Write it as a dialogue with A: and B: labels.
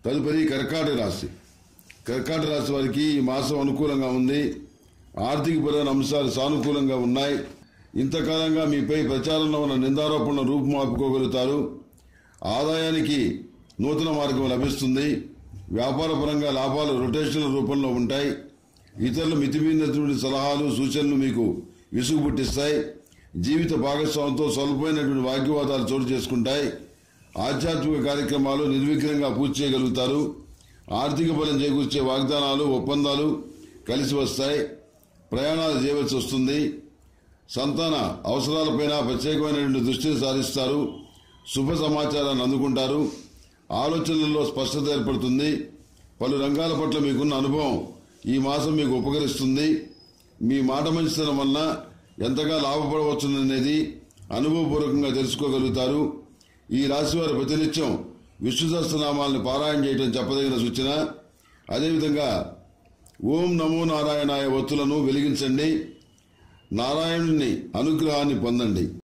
A: తదుపరి కర్కాటక రాశి కర్కాటక రాశి వారికి ఈ మాసం అనుకూలంగా ఉంది ఆర్థికపరమైన అంశాలు సానుకూలంగా ఉన్నాయి ఇంతకాలంగా మీపై ప్రచారంలో ఉన్న నిందారోపణ రూపుమాపుకోగలుగుతారు ఆదాయానికి నూతన మార్గం లభిస్తుంది వ్యాపారపరంగా లాభాలు రొటేషన్ల రూపంలో ఉంటాయి ఇతరుల మితిమీరినటువంటి సలహాలు సూచనలు మీకు విసుగు పుట్టిస్తాయి జీవిత భాగస్వామితో స్వల్పమైనటువంటి వాగ్వివాదాలు చోటు చేసుకుంటాయి ఆధ్యాత్మిక కార్యక్రమాలు నిర్విఘ్నంగా పూర్తి చేయగలుగుతారు ఆర్థిక బలం చేకూర్చే వాగ్దానాలు ఒప్పందాలు కలిసి వస్తాయి ప్రయాణాలు చేయవలసి వస్తుంది సంతాన అవసరాలపైన ప్రత్యేకమైనటువంటి దృష్టిని సారిస్తారు శుభ సమాచారాన్ని అందుకుంటారు ఆలోచనల్లో స్పష్టత ఏర్పడుతుంది పలు రంగాల పట్ల మీకున్న అనుభవం ఈ మాసం మీకు ఉపకరిస్తుంది మీ మాట మంచితనం వలన ఎంతగా లాభపడవచ్చుననేది అనుభవపూర్వకంగా తెలుసుకోగలుగుతారు ఈ రాశి వారి ప్రతినిత్యం విష్ణు సహస్రనామాలను పారాయణ చేయడం చెప్పదగిన సూచన అదేవిధంగా ఓం నమో నారాయణాయ ఒత్తులను వెలిగించండి నారాయణుని అనుగ్రహాన్ని పొందండి